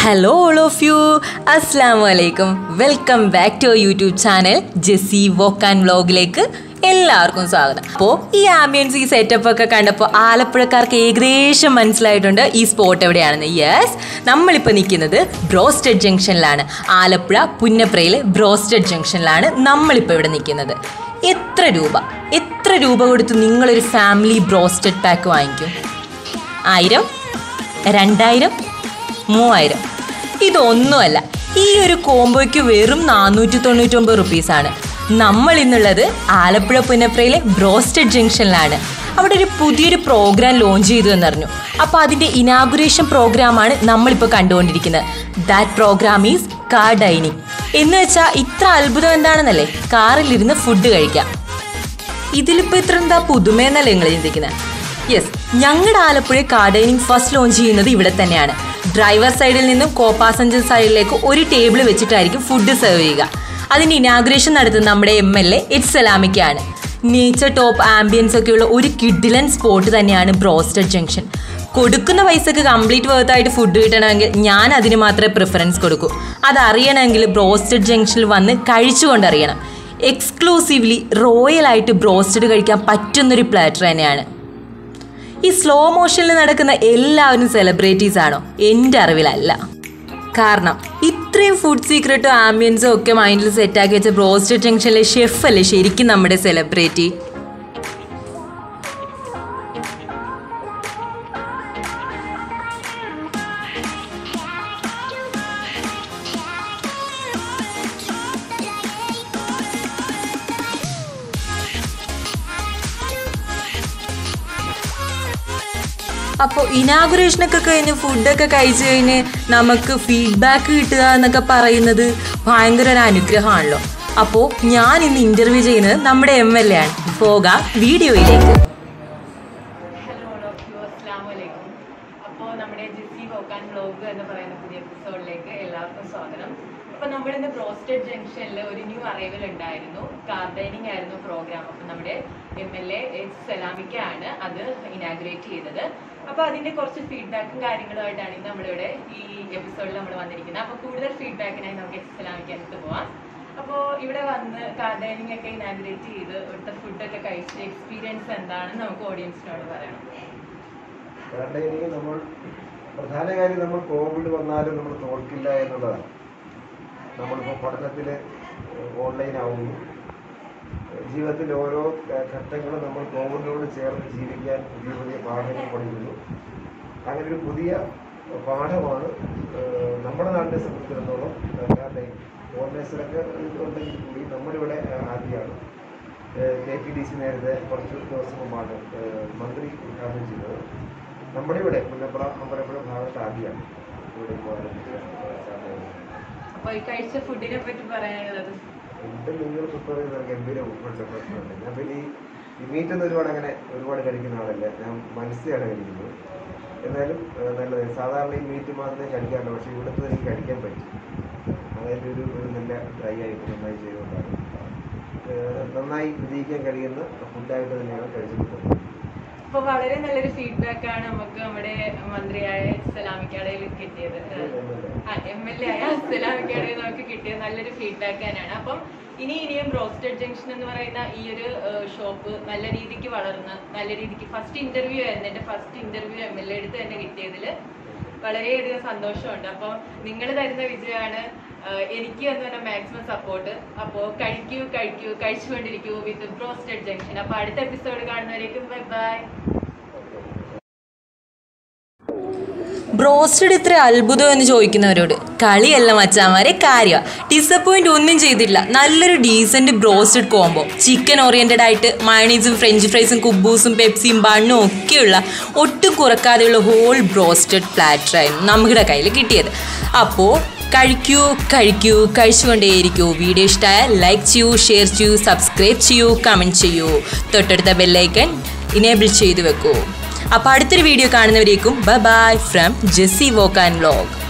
Hello all of യു അസ്സാം വലൈക്കും welcome back to YouTube channel Jessy walk and വ്ലോഗിലേക്ക് എല്ലാവർക്കും സ്വാഗതം അപ്പോൾ ഈ ആംബിയൻസ് ഈ സെറ്റപ്പ് ഒക്കെ കണ്ടപ്പോൾ ആലപ്പുഴക്കാർക്ക് ഏകദേശം മനസ്സിലായിട്ടുണ്ട് ഈ സ്പോട്ട് എവിടെയാണെന്ന് യെസ് നമ്മളിപ്പോൾ നിൽക്കുന്നത് ബ്രോസ്റ്റഡ് ജംഗ്ഷനിലാണ് ആലപ്പുഴ പുന്നപ്രയിലെ ബ്രോസ്റ്റഡ് ജംഗ്ഷനിലാണ് നമ്മളിപ്പോൾ ഇവിടെ നിൽക്കുന്നത് എത്ര രൂപ എത്ര രൂപ കൊടുത്ത് നിങ്ങളൊരു ഫാമിലി ബ്രോസ്റ്റഡ് പാക്ക് വാങ്ങിക്കും ആയിരം രണ്ടായിരം മൂവായിരം ഇതൊന്നുമല്ല ഈ ഒരു കോംബോയ്ക്ക് വെറും നാനൂറ്റി തൊണ്ണൂറ്റൊമ്പത് റുപ്പീസാണ് നമ്മൾ ഇന്നുള്ളത് ആലപ്പുഴ പുന്നപ്രയിലെ ബ്രോസ്റ്റഡ് ജംഗ്ഷനിലാണ് അവിടെ ഒരു പുതിയൊരു പ്രോഗ്രാം ലോഞ്ച് ചെയ്തു എന്നറിഞ്ഞു അപ്പോൾ അതിൻ്റെ ഇനാഗുറേഷൻ പ്രോഗ്രാമാണ് നമ്മളിപ്പോൾ കണ്ടുകൊണ്ടിരിക്കുന്നത് that program is car dining എന്ന് വെച്ചാൽ ഇത്ര അത്ഭുതം എന്താണെന്നല്ലേ കാറിലിരുന്ന് ഫുഡ് കഴിക്കാം ഇതിലിപ്പോൾ ഇത്ര എന്താ പുതുമയെന്നല്ലേ നിങ്ങൾ ചിന്തിക്കുന്നത് യെസ് ഞങ്ങളുടെ Alappuzha car dining first launch ചെയ്യുന്നത് ഇവിടെ തന്നെയാണ് ഡ്രൈവർ സൈഡിൽ നിന്നും കോ പാസഞ്ചർ സൈഡിലേക്ക് ഒരു ടേബിൾ വെച്ചിട്ടായിരിക്കും ഫുഡ് സെർവ് ചെയ്യുക അതിൻ്റെ ഇനാഗ്രേഷൻ നടത്തുന്നത് നമ്മുടെ എം എൽ എ എച്ച് സലാമിക്കാണ് നേച്ചർ ടോപ്പ് ആംബിയൻസ് ഒക്കെയുള്ള ഒരു കിഡിലൻ സ്പോട്ട് തന്നെയാണ് ബ്രോസ്റ്റഡ് ജംഗ്ഷൻ കൊടുക്കുന്ന പൈസക്ക് കംപ്ലീറ്റ് വേർത്തായിട്ട് ഫുഡ് കിട്ടണമെങ്കിൽ ഞാൻ അതിന് മാത്രമേ പ്രിഫറൻസ് കൊടുക്കൂ അതറിയണമെങ്കിൽ ബ്രോസ്റ്റഡ് ജംഗ്ഷനിൽ വന്ന് കഴിച്ചുകൊണ്ടറിയണം എക്സ്ക്ലൂസീവ്ലി റോയലായിട്ട് ബ്രോസ്റ്റഡ് കഴിക്കാൻ പറ്റുന്നൊരു പ്ലാറ്റർ തന്നെയാണ് ഈ സ്ലോ മോഷനിൽ നടക്കുന്ന എല്ലാവരും സെലിബ്രിറ്റീസ് ആണോ എൻ്റെ അറിവിലല്ല കാരണം ഇത്രയും ഫുഡ് സീക്രട്ടും ആംബിയൻസും ഒക്കെ മൈൻഡിൽ സെറ്റാക്കി വെച്ച ബ്രോസ്റ്റഡ് ജംഗ്ഷനിലെ ഷെഫ് അല്ലേ ശരിക്കും നമ്മുടെ സെലിബ്രിറ്റി അപ്പോൾ ഇനാഗുറേഷനൊക്കെ കഴിഞ്ഞ് ഫുഡൊക്കെ കഴിച്ച് കഴിഞ്ഞ് നമുക്ക് ഫീഡ്ബാക്ക് കിട്ടുക എന്നൊക്കെ പറയുന്നത് ഭയങ്കര ഒരു അനുഗ്രഹമാണല്ലോ അപ്പോൾ ഞാൻ ഇന്ന് ഇൻ്റർവ്യൂ ചെയ്യുന്നത് നമ്മുടെ എം എൽ എ ആണ് പോകാം വീഡിയോയിലേക്ക് ഹലോ ഓൾ ഓഫ് യു അസ്സാം വലൈക്കും അപ്പോൾ നമ്മുടെ ജിസി വോക്കാൻ വ്ലോഗ് എന്ന് പറയുന്ന പുതിയ എപ്പിസോഡിലേക്ക് എല്ലാവർക്കും സ്വാഗതം അപ്പോൾ നമ്മുടെ ഇന്ന് ബ്രോസ്റ്റഡ് ജംഗ്ഷനിൽ ഒരു ന്യൂ അറൈവൽ ഉണ്ടായിരുന്നു കാർ ഡൈനിങ് ആയിരുന്നു പ്രോഗ്രാം അപ്പോൾ നമ്മുടെ എം എൽ എ എച്ച് സലാമിക്കാണ് അത് ഇനാഗ്രേറ്റ് ചെയ്തത് അപ്പോൾ അതിൻ്റെ കുറച്ച് ഫീഡ്ബാക്കും കാര്യങ്ങളുമായിട്ടാണ് ഇന്ന് നമ്മളിവിടെ ഈ എപ്പിസോഡിൽ നമ്മൾ വന്നിരിക്കുന്നത് അപ്പോൾ കൂടുതൽ ഫീഡ്ബാക്കിനായി നമുക്ക് എച്ച് സലാമിക്ക് അടുത്ത് പോവാം അപ്പോൾ ഇവിടെ വന്ന് കാർ ഡൈനിങ് ഒക്കെ ഇനാഗ്രേറ്റ് ചെയ്ത് ഇവിടുത്തെ ഫുഡൊക്കെ കഴിച്ച എക്സ്പീരിയൻസ് എന്താണെന്ന് നമുക്ക് ഓഡിയൻസിനോട് പറയണം കാരണം ഇനി നമ്മൾ പ്രധാന കാര്യം നമ്മൾ കോവിഡ് വന്നാലും നമ്മൾ തോൽക്കില്ല എന്നുള്ളതാണ് നമ്മളിപ്പോൾ പഠനത്തിൽ ഓൺലൈൻ ആവുന്നു ജീവിതത്തിൻ്റെ ഓരോ ഘ- ഘട്ടങ്ങളും നമ്മൾ കോവിഡിനോട് ചേർന്ന് ജീവിക്കാൻ പുതിയ പുതിയ പാഠങ്ങൾ പഠിക്കുന്നു അങ്ങനെ ഒരു പുതിയ പാഠമാണ് ഏഹ്, നമ്മുടെ നാടിനെ സംബന്ധിച്ചിടത്തോളം കാരണം ഫോറിനേഴ്സിലൊക്കെ ഉണ്ടെങ്കിൽ കൂടി നമ്മളിവിടെ ആദ്യമാണ് കെ പി ഡി സി നേരത്തെ കുറച്ച് ദിവസം മുമ്പാണ് ഏഹ്, മന്ത്രി ഉദ്ഘാടനം ചെയ്തത് നമ്മുടെ ഇവിടെ പുന്നപ്ര അമ്പലപ്പുഴ ഭാഗത്ത് ആദ്യമാണ് ഇവിടെ ഇപ്പോൾ ആരംഭിച്ച ഏഹ്, ചാനൽ. അപ്പോൾ ഈ കഴിച്ച ഫുഡിനെ പറ്റി പറയാനുള്ളത് ഫുഡ് നിങ്ങൾ പ്രിപ്പയർ ചെയ്ത ഗംഭീര ഫുഡ് പ്രശ്നമുണ്ട് ഞാൻ പിന്നെ ഈ ഈ മീറ്റൊന്നും ഒരുപാട് അങ്ങനെ ഒരുപാട് കഴിക്കുന്ന ആളല്ല ഞാൻ മത്സ്യമാണ് കഴിക്കുന്നത് എന്നാലും ഏഹ്, നല്ലത് സാധാരണ ഈ മീറ്റ് മാത്രമേ കഴിക്കാറുള്ളൂ പക്ഷേ ഇവിടുത്തെ എനിക്ക് കഴിക്കാൻ പറ്റും അതായത് ഒരു ഒരു നല്ല ഡ്രൈ ആയിട്ട് നന്നായി ചെയ്തുകൊണ്ടാണ് ഏഹ്, നന്നായി വിജയിക്കാൻ കഴിയുന്ന ഫുഡായിട്ട് തന്നെയാണ് കഴിച്ചിട്ടുള്ളത് അപ്പോൾ വളരെ നല്ലൊരു ഫീഡ്ബാക്ക് ആണ് നമുക്ക് നമ്മുടെ മന്ത്രിയായ സലാമിക്കടയിൽ കിട്ടിയത് ആ എം എൽ എ ആയ സലാമിക്കടയിൽ നമുക്ക് കിട്ടിയത് നല്ലൊരു ഫീഡ്ബാക്ക് തന്നെയാണ് അപ്പം ഇനി ഇനിയും റോസ്റ്റഡ് ജംഗ്ഷൻ എന്ന് പറയുന്ന ഈ ഒരു ഷോപ്പ് നല്ല രീതിക്ക് വളർന്ന് നല്ല രീതിക്ക് ഫസ്റ്റ് ഇന്റർവ്യൂ ആയിരുന്നു എൻ്റെ ഫസ്റ്റ് ഇന്റർവ്യൂ എം എൽ എ അടുത്ത് തന്നെ കിട്ടിയതിൽ വളരെയധികം സന്തോഷമുണ്ട് അപ്പോൾ നിങ്ങൾ തരുന്ന വിജയമാണ് ആഹ് എനിക്ക് എന്ന് പറഞ്ഞാൽ മാക്സിമം സപ്പോർട്ട് അപ്പോൾ കഴിക്കൂ കഴിക്കൂ കഴിച്ചുകൊണ്ടിരിക്കൂ വിത്ത് ബ്രോസ്റ്റഡ് ജംഗ്ഷൻ അപ്പോൾ അടുത്ത എപ്പിസോഡ് കാണുന്നവരേക്കും ബൈ ബൈ ബ്രോസ്റ്റഡ് ഇത്ര അത്ഭുതം എന്ന് ചോദിക്കുന്നവരോട് കളിയല്ല മച്ചാമാരെ കാര്യമാണ് ഡിസപ്പോയിന്റ് ഒന്നും ചെയ്തിട്ടില്ല നല്ലൊരു decent broasted combo chicken oriented ആയിട്ട് മയണീസും ഫ്രഞ്ച് ഫ്രൈസും കുബൂസും പെപ്സിയും ബണ്ണും ഒക്കെയുള്ള ഒട്ടും കുറക്കാതെയുള്ള ഹോൾ ബ്രോസ്റ്റഡ് പ്ലാറ്ററായിരുന്നു നമ്മുടെ കയ്യിൽ കിട്ടിയത് അപ്പോൾ കഴിക്കൂ കഴിക്കൂ കഴിച്ചുകൊണ്ടേയിരിക്കൂ വീഡിയോ ഇഷ്ടമായാൽ ലൈക്ക് ചെയ്യൂ ഷെയർ ചെയ്യൂ സബ്സ്ക്രൈബ് ചെയ്യൂ കമൻറ്റ് ചെയ്യൂ തൊട്ടടുത്ത ബെല്ലൈക്കൺ ഇനേബിൾ ചെയ്തു വെക്കൂ അപ്പോൾ അടുത്തൊരു വീഡിയോ കാണുന്നവരേക്കും bye bye from Jessy walk and vlog